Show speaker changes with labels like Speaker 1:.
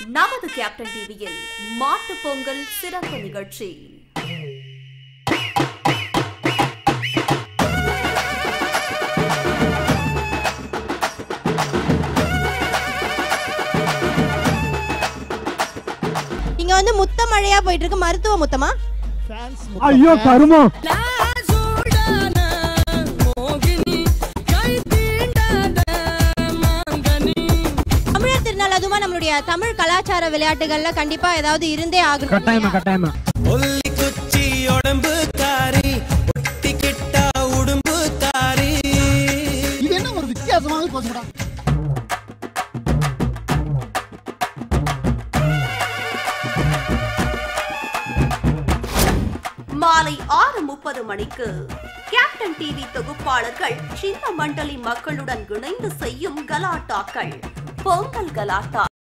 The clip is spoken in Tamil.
Speaker 1: நமது கேப்டன் டிவியில் மாட்டு பொங்கல் சிறப்பு நிகழ்ச்சி
Speaker 2: இங்க வந்து முத்த மழையா போயிட்டு இருக்கு மருத்துவ முத்தமா
Speaker 3: ஐயோ கருமம்
Speaker 2: தமிழர் திருநாள் அதுமா நம்மளுடைய தமிழ் கலாச்சார விளையாட்டுகள்ல கண்டிப்பா ஏதாவது இருந்தே ஆகணும்
Speaker 3: கட்டாயமா கட்டாயமா
Speaker 4: ஒல்லி குச்சி உடம்பு காரி ஒட்டிக்கிட்டா உடும்பு காரி
Speaker 5: இது என்ன ஒரு வித்தியாசமான கோசடா
Speaker 1: மாலை ஆறு முப்பது மணிக்கு கேப்டன் டிவி தொகுப்பாளர்கள் சின்ன மண்டலி மக்களுடன் இணைந்து செய்யும் கலாட்டாக்கள் பொங்கல் கலாட்டா